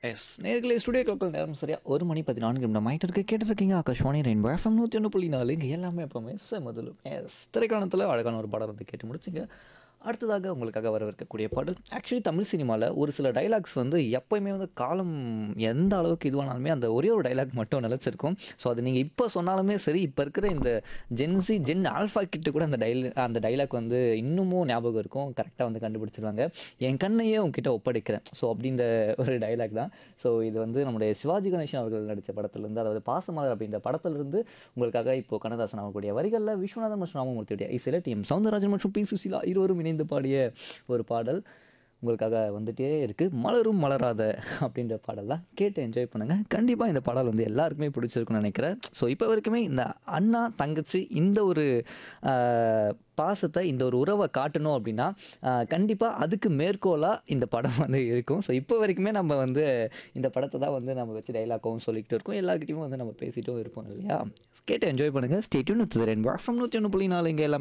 S நேர்களே studio கிளப்பில் நேரம் சரியா ஒரு மணி பதினான்கு நிமிடம் ஆயிட்டு இருக்கு கேட்டிருக்கீங்க ஆகாஷ்வாணி ரெயின்போ எஃப்எம் நூற்றி ஒன்று புள்ளி நாலு இங்கே எல்லாமே எப்போவுமே எஸ் முதலும் எஸ் திரைக்காலத்தில் அழகான ஒரு படம் வந்து கேட்டு முடிச்சுங்க அடுத்ததாக உங்களுக்காக வரவிருக்கக்கூடிய பாடல் ஆக்சுவலி தமிழ் சினிமாவில் ஒரு சில டைலாக்ஸ் வந்து எப்போயுமே வந்து காலம் எந்த அளவுக்கு இதுவானாலுமே அந்த ஒரே ஒரு டைலாக் மட்டும் நிலச்சிருக்கும் ஸோ அது நீங்கள் இப்போ சொன்னாலுமே சரி இப்போ இருக்கிற இந்த ஜென்சி ஜென் ஆல்ஃபா கிட்ட கூட அந்த டைல் அந்த டைலாக் வந்து இன்னமும் ஞாபகம் இருக்கும் கரெக்டாக வந்து கண்டுபிடிச்சிருவாங்க என் கண்ணையே உங்ககிட்ட ஒப்படைக்கிறேன் ஸோ அப்படின்ற ஒரு டைலாக் தான் ஸோ இது வந்து நம்முடைய சிவாஜி கணேசன் அவர்கள் நடித்த படத்துலேருந்து அதாவது பாசமலர் அப்படின்ற படத்திலிருந்து உங்களுக்காக இப்போ கண்ணதாசன் அவர்களுடைய வரிகளில் விஸ்வநாதன் மற்றும் ராமமூர்த்தியுடைய இசையில் டி எம் சவுந்தரராஜன் மற்றும் பி சுசிலா இருவரும் இணைந்து பாடிய ஒரு பாடல் உங்களுக்காக வந்துட்டே இருக்குது மலரும் மலராத அப்படின்ற பாடலாம் கேட்டு என்ஜாய் பண்ணுங்கள் கண்டிப்பாக இந்த பாடல் வந்து எல்லாருக்குமே பிடிச்சிருக்குன்னு நினைக்கிறேன் ஸோ இப்போ வரைக்குமே இந்த அண்ணா தங்கச்சி இந்த ஒரு ஆஹ், பாசத்தை இந்த ஒரு உறவை காட்டணும் அப்படின்னா கண்டிப்பாக அதுக்கு மேற்கோளாக இந்த படம் வந்து இருக்கும் ஸோ இப்போ வரைக்குமே நம்ம வந்து இந்த படத்தை தான் வந்து நம்ம வச்சு டைலாக்கவும் சொல்லிக்கிட்டு இருக்கோம் எல்லாருக்கிட்டையும் வந்து நம்ம பேசிட்டும் இருப்போம் இல்லையா கேட்டு என்ஜாய் பண்ணுங்கள் ஸ்டேட்யூன் ரெண்டு ஃப்ரம் நூற்றி ஒன்று புள்ளி நாலு இங்கே எல்லாமே